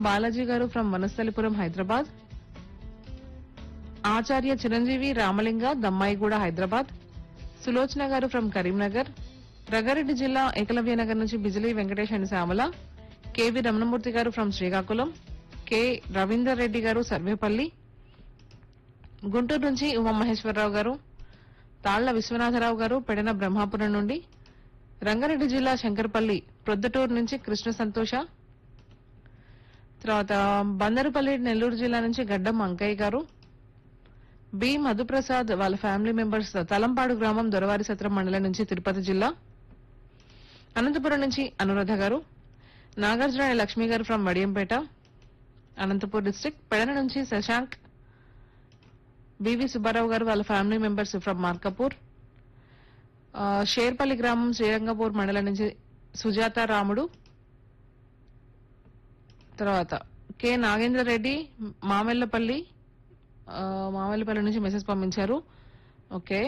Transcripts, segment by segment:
Balaji garu from Vanasthalipuram Hyderabad Acharya Chiranjeevi Ramalinga Dammaiguda Hyderabad Sulochana garu from Karimnagar Rangareddy జిల్లా ఏకలవ్య నగర్ నుంచి Bijili Venkatesh and Shyamala K V Ramanamurthy garu from Srikakulam K Ravinder Reddy garu Sarvepalli Guntur నుంచి ఉమామహేశ్వరరావు గారు తాళ్ల విశ్వనాథరావు గారు పెడన బ్రహ్మాపురం నుండి రంగారెడ్డి జిల్లా శంకర్పల్లి ప్రొద్దటూరు నుంచి కృష్ణ సంతోష తర్వాత బందరుపల్లి నెల్లూరు జిల్లా నుంచి గడ్డం అంకయ్య గారు బి మధుప్రసాద్ వాళ్ళ ఫ్యామిలీ మెంబర్స్ తలంపాడు గ్రామం దొరవారి సత్రం మండలం నుంచి తిరుపతి జిల్లా అనంతపురం నుంచి అనురాధ గారు నాగార్జున లక్ష్మి గారు ఫ్రమ్ వడియంపేట అనంతపూర్ డిస్టిక్ పెడన నుంచి శశాంక్ బివి సుబ్బారావు గారు వాళ్ళ ఫ్యామిలీ మెంబర్స్ ఫ్రమ్ మార్కపూర్ ఆ, షేర్పల్లి గ్రామం శ్రీరంగపూర్ మండలం నుంచి సుజాత రాముడు తర్వాత కె నాగేంద్ర రెడ్డి మామెల్లపల్లి ఆ, మామెల్లపల్లి నుంచి మెసేజ్ పంపించారు ఓకే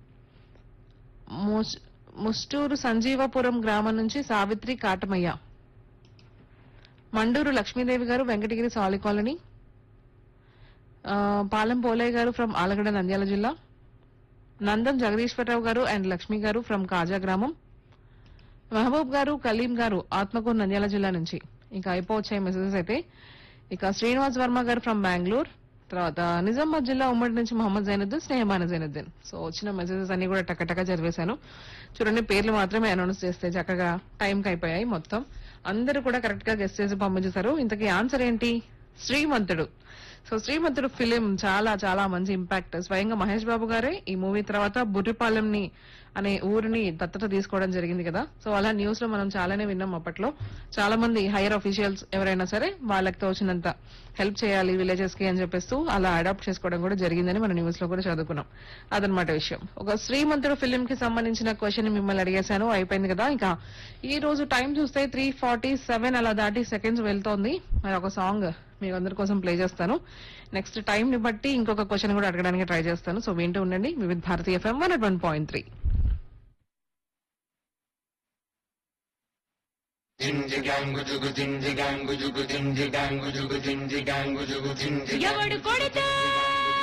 ముస్- ముస్టూరు సంజీవపురం గ్రామం నుంచి సావిత్రి కాటమయ్య మండూరు లక్ష్మీదేవి గారు వెంకటగిరి సాలి కాలనీ ఆ, పాలెం పోలయ్య గారు ఫ్రమ్ ఆలగడ్డ నంద్యాల జిల్లా నందం జగదీశ్వరరావు గారు అండ్ లక్ష్మి గారు ఫ్రమ్ కాజా గ్రామం మహబూబ్ గారు కలీం గారు ఆత్మకూరు నంద్యాల జిల్లా నుంచి ఇంకా అయిపోవచ్చాయి మెసేజెస్ అయితే ఇక శ్రీనివాస్ వర్మ గారు ఫ్రమ్ బెంగళూరు తర్వాత నిజామాబాద్ జిల్లా ఉమ్మడి నుంచి మొహమ్మద్ జైనుద్దీన్ స్నేహమాన జైనుద్దీన్ సో వచ్చిన మెసేజెస్ అన్ని కూడా టకటక చదివేశాను చూడండి పేర్లు మాత్రమే అనౌన్స్ చేస్తే చక్కగా టైంకి అయిపోయాయి మొత్తం అందరూ కూడా కరెక్ట్ గా గెస్ట్ చేసి పంపించేశారు ఇంతకీ ఆన్సర్ ఏంటి శ్రీమంతుడు సో శ్రీమంతుడు ఫిలిం చాలా చాలా మంచి ఇంపాక్ట్ స్వయంగా మహేష్ బాబు గారే ఈ మూవీ తర్వాత బుర్రిపాలెంని అనే ఊరిని దత్తత తీసుకోవడం జరిగింది కదా సో అలా న్యూస్ లో మనం చాలానే విన్నాం అప్పట్లో చాలా మంది హైయర్ అఫీషియల్స్ ఎవరైనా సరే వాళ్ళకి తోచినంత హెల్ప్ చేయాలి విలేజెస్ కి అని చెప్పేస్తూ అలా అడాప్ట్ చేసుకోవడం కూడా జరిగిందని మన న్యూస్ లో కూడా చదువుకున్నాం అదనమాట విషయం ఒక శ్రీమంతుడు ఫిలిం కి సంబంధించిన క్వశ్చన్ మిమ్మల్ని అడిగేశాను అయిపోయింది కదా ఇంకా ఈ రోజు టైం చూస్తే త్రీ ఫార్టీ సెవెన్ అలా దాటి సెకండ్స్ వెళ్తోంది మరి ఒక సాంగ్ మీ అందరి కోసం ప్లే చేస్తాను నెక్స్ట్ టైం ని బట్టి ఇంకొక క్వశ్చన్ కూడా అడగడానికి ట్రై చేస్తాను సో వింటూ ఉండండి వివిధ భారతీయ FM one one point three ఎవడు కొడితే